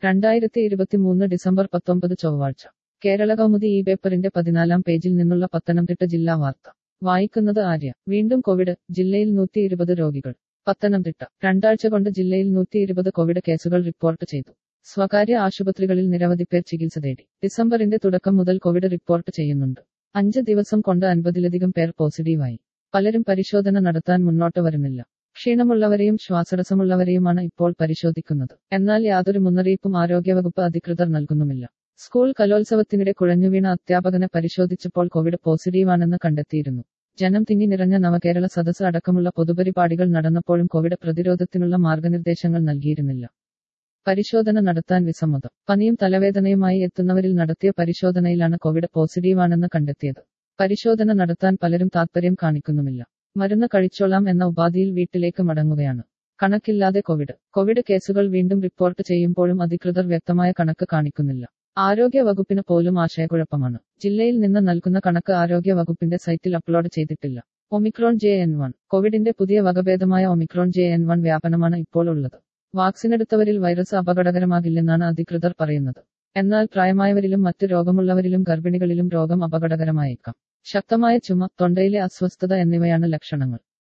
രണ്ടായിരത്തി ഇരുപത്തിമൂന്ന് ഡിസംബർ പത്തൊമ്പത് ചൊവ്വാഴ്ച കേരള കൗമുദി ഈ പേപ്പറിന്റെ പതിനാലാം പേജിൽ നിന്നുള്ള പത്തനംതിട്ട ജില്ലാ വാർത്ത വായിക്കുന്നത് ആര്യ വീണ്ടും കോവിഡ് ജില്ലയിൽ നൂറ്റി ഇരുപത് രോഗികൾ പത്തനംതിട്ട രണ്ടാഴ്ച കൊണ്ട് ജില്ലയിൽ നൂറ്റി ഇരുപത് കോവിഡ് കേസുകൾ റിപ്പോർട്ട് ചെയ്തു സ്വകാര്യ ആശുപത്രികളിൽ നിരവധി പേർ ചികിത്സ തേടി ഡിസംബറിന്റെ തുടക്കം മുതൽ കോവിഡ് റിപ്പോർട്ട് ചെയ്യുന്നുണ്ട് അഞ്ച് ദിവസം കൊണ്ട് അൻപതിലധികം പേർ പോസിറ്റീവായി പലരും പരിശോധന നടത്താൻ മുന്നോട്ട് വരുന്നില്ല ക്ഷീണമുള്ളവരെയും ശ്വാസതടസ്സമുള്ളവരെയുമാണ് ഇപ്പോൾ പരിശോധിക്കുന്നത് എന്നാൽ യാതൊരു മുന്നറിയിപ്പും ആരോഗ്യവകുപ്പ് അധികൃതർ നൽകുന്നുമില്ല സ്കൂൾ കലോത്സവത്തിനിടെ കുഴഞ്ഞുവീണ അധ്യാപകനെ പരിശോധിച്ചപ്പോൾ കോവിഡ് പോസിറ്റീവാണെന്ന് കണ്ടെത്തിയിരുന്നു ജനം തിങ്ങി നിറഞ്ഞ നവകേരള സദസ്സ് അടക്കമുള്ള പൊതുപരിപാടികൾ നടന്നപ്പോഴും കോവിഡ് പ്രതിരോധത്തിനുള്ള മാർഗനിർദ്ദേശങ്ങൾ നൽകിയിരുന്നില്ല പരിശോധന നടത്താൻ വിസമ്മതം പനിയും തലവേദനയുമായി എത്തുന്നവരിൽ നടത്തിയ പരിശോധനയിലാണ് കോവിഡ് പോസിറ്റീവാണെന്ന് കണ്ടെത്തിയത് പരിശോധന നടത്താൻ പലരും താൽപര്യം കാണിക്കുന്നുമില്ല മരുന്ന് കഴിച്ചോളാം എന്ന ഉപാധിയിൽ വീട്ടിലേക്ക് മടങ്ങുകയാണ് കണക്കില്ലാതെ കോവിഡ് കോവിഡ് കേസുകൾ വീണ്ടും റിപ്പോർട്ട് ചെയ്യുമ്പോഴും അധികൃതർ വ്യക്തമായ കണക്ക് കാണിക്കുന്നില്ല ആരോഗ്യ വകുപ്പിന് പോലും ആശയക്കുഴപ്പമാണ് ജില്ലയിൽ നിന്ന് നൽകുന്ന കണക്ക് ആരോഗ്യ വകുപ്പിന്റെ സൈറ്റിൽ അപ്ലോഡ് ചെയ്തിട്ടില്ല ഒമിക്രോൺ ജെ എൻ വൺ കോവിഡിന്റെ പുതിയ വകഭേദമായ ഒമിക്രോൺ ജെ എൻ വൺ വ്യാപനമാണ് ഇപ്പോൾ ഉള്ളത് വാക്സിനെടുത്തവരിൽ വൈറസ് അപകടകരമാകില്ലെന്നാണ് അധികൃതർ പറയുന്നത് എന്നാൽ പ്രായമായവരിലും മറ്റ് രോഗമുള്ളവരിലും ഗർഭിണികളിലും രോഗം അപകടകരമായേക്കാം ശക്തമായ ചുമ തൊണ്ടയിലെ അസ്വസ്ഥത എന്നിവയാണ് ലക്ഷണങ്ങൾ